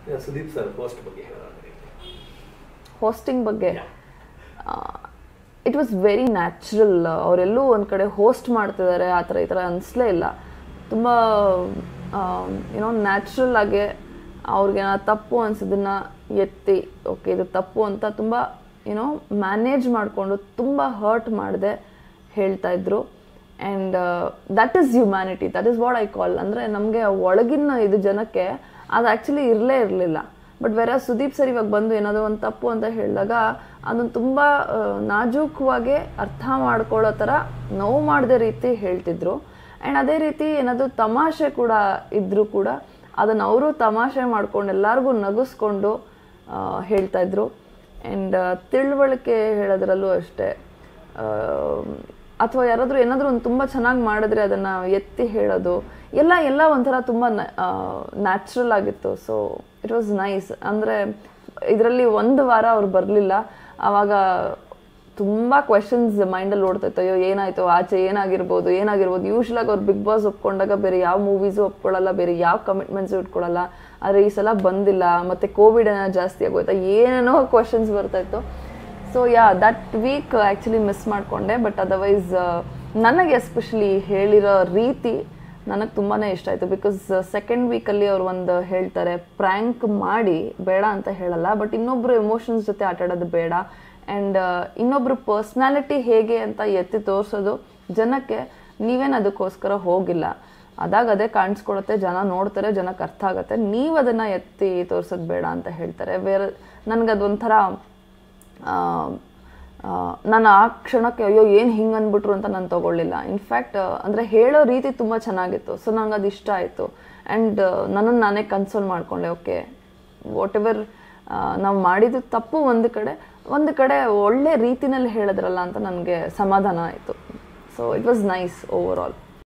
Sudeep sir host ಬಗ್ಗೆ ಹೇಳೋದಾದ್ರೆ hosting ಬಗ್ಗೆ ಇಟ್ ವಾಸ್ ವೆರಿ ನ್ಯಾಚುರಲ್ ಅವರೆಲ್ಲೂ ಒಂದು ಕಡೆ ಹೋಸ್ಟ್ ಮಾಡ್ತಿದ್ದಾರೆ ಆ ಥರ ಈ ಥರ ಅನಿಸ್ಲೇ ಇಲ್ಲ ತುಂಬ ಏನೋ ನ್ಯಾಚುರಲ್ ಆಗಿ ಅವ್ರಿಗೆ ತಪ್ಪು ಅನ್ಸೋದನ್ನ ಎತ್ತಿ ಓಕೆ ಇದು ತಪ್ಪು ಅಂತ ತುಂಬ ಏನೋ ಮ್ಯಾನೇಜ್ ಮಾಡಿಕೊಂಡು ತುಂಬ ಹರ್ಟ್ ಮಾಡದೆ ಹೇಳ್ತಾ ಇದ್ರು and that is humanity that is what I call ಅಂದರೆ ನಮಗೆ ಒಳಗಿನ ಇದು ಜನಕ್ಕೆ ಅದು ಆ್ಯಕ್ಚುಲಿ ಇರಲೇ ಇರಲಿಲ್ಲ ಬಟ್ ಬೇರೆ ಸುದೀಪ್ ಸರ್ ಇವಾಗ ಬಂದು ಏನಾದರೂ ಒಂದು ತಪ್ಪು ಅಂತ ಹೇಳಿದಾಗ ಅದನ್ನು ತುಂಬ ನಾಜೂಕವಾಗಿ ಅರ್ಥ ಮಾಡ್ಕೊಳ್ಳೋ ಥರ ನೋವು ಮಾಡದೆ ರೀತಿ ಹೇಳ್ತಿದ್ರು ಆ್ಯಂಡ್ ಅದೇ ರೀತಿ ಏನಾದರೂ ತಮಾಷೆ ಕೂಡ ಇದ್ದರೂ ಕೂಡ ಅದನ್ನು ಅವರು ತಮಾಷೆ ಮಾಡ್ಕೊಂಡು ಎಲ್ಲರಿಗೂ ನಗಿಸ್ಕೊಂಡು ಆ, ಹೇಳ್ತಾ ಇದ್ರು ಆ್ಯಂಡ್ ತಿಳುವಳಿಕೆ ಹೇಳೋದ್ರಲ್ಲೂ ಅಷ್ಟೇ ಅಥವಾ ಯಾರಾದರೂ ಏನಾದರೂ ಒಂದು ತುಂಬ ಚೆನ್ನಾಗಿ ಮಾಡಿದ್ರೆ ಅದನ್ನು ಎತ್ತಿ ಹೇಳೋದು ಎಲ್ಲ ಎಲ್ಲ ಒಂಥರ ತುಂಬ ನ್ಯಾಚುರಲ್ ಆಗಿತ್ತು ಸೊ ಇಟ್ ವಾಸ್ ನೈಸ್ ಅಂದರೆ ಇದರಲ್ಲಿ ಒಂದು ವಾರ ಅವ್ರು ಬರಲಿಲ್ಲ ಆವಾಗ ತುಂಬ ಕ್ವೆಶನ್ಸ್ ಮೈಂಡಲ್ಲಿ ಓಡ್ತಾ ಇತ್ತು ಅಯ್ಯೋ ಏನಾಯ್ತು ಆಚೆ ಏನಾಗಿರ್ಬೋದು ಏನಾಗಿರ್ಬೋದು ಯೂಶ್ವಲಾಗಿ ಅವ್ರು ಬಿಗ್ ಬಾಸ್ ಒಪ್ಕೊಂಡಾಗ ಬೇರೆ ಯಾವ ಮೂವೀಸು ಒಪ್ಕೊಳ್ಳಲ್ಲ ಬೇರೆ ಯಾವ ಕಮಿಟ್ಮೆಂಟ್ಸು ಇಟ್ಕೊಳ್ಳಲ್ಲ ಆದರೆ ಈ ಸಲ ಬಂದಿಲ್ಲ ಮತ್ತು ಕೋವಿಡ್ ಏನೋ ಜಾಸ್ತಿ ಆಗೋಯ್ತಾ ಏನೇನೋ ಕ್ವೆಶನ್ಸ್ ಬರ್ತಾ ಇತ್ತು so yeah that week actually miss ಮಾಡಿಕೊಂಡೆ ಬಟ್ ಅದರ್ವೈಸ್ ನನಗೆ ಎಸ್ಪೆಷಲಿ ಹೇಳಿರೋ ರೀತಿ ನನಗೆ ತುಂಬಾ ಇಷ್ಟ ಆಯಿತು ಬಿಕಾಸ್ ಸೆಕೆಂಡ್ ವೀಕಲ್ಲಿ ಅವ್ರು ಒಂದು ಹೇಳ್ತಾರೆ ಪ್ರ್ಯಾಂಕ್ ಮಾಡಿ ಬೇಡ ಅಂತ ಹೇಳಲ್ಲ ಬಟ್ ಇನ್ನೊಬ್ರು ಎಮೋಷನ್ಸ್ ಜೊತೆ ಆಟ ಆಡೋದು ಬೇಡ ಆ್ಯಂಡ್ ಇನ್ನೊಬ್ರು ಪರ್ಸ್ನಾಲಿಟಿ ಹೇಗೆ ಅಂತ ಎತ್ತಿ ತೋರಿಸೋದು ಜನಕ್ಕೆ ನೀವೇನು ಅದಕ್ಕೋಸ್ಕರ ಹೋಗಿಲ್ಲ ಅದಾಗ ಅದೇ ಕಾಣಿಸ್ಕೊಳುತ್ತೆ ಜನ ನೋಡ್ತಾರೆ ಜನಕ್ಕೆ ಅರ್ಥ ಆಗುತ್ತೆ ನೀವು ಅದನ್ನು ಎತ್ತಿ ತೋರಿಸೋದು ಬೇಡ ಅಂತ ಹೇಳ್ತಾರೆ ಬೇರೆ ನನಗದೊಂಥರ ನಾನು ಆ ಕ್ಷಣಕ್ಕೆ ಅಯ್ಯೋ ಏನು ಹಿಂಗೆ ಅಂದ್ಬಿಟ್ರು ಅಂತ ನಾನು ತಗೊಳ್ಳಿಲ್ಲ ಇನ್ಫ್ಯಾಕ್ಟ್ ಅಂದರೆ ಹೇಳೋ ರೀತಿ ತುಂಬ ಚೆನ್ನಾಗಿತ್ತು ಸೊ ನಂಗೆ ಅದು ಇಷ್ಟ ಆಯಿತು ಆ್ಯಂಡ್ ನನ್ನನ್ನು ನಾನೇ ಕನ್ಸೋಲ್ ಮಾಡಿಕೊಂಡೆ ಓಕೆ ವಾಟ್ ಎವರ್ ನಾವು ಮಾಡಿದ್ದು ತಪ್ಪು ಒಂದು ಕಡೆ ಒಂದು ಕಡೆ ಒಳ್ಳೆ ರೀತಿನಲ್ಲಿ ಹೇಳಿದ್ರಲ್ಲ ಅಂತ ನನಗೆ ಸಮಾಧಾನ ಆಯಿತು so it was nice over all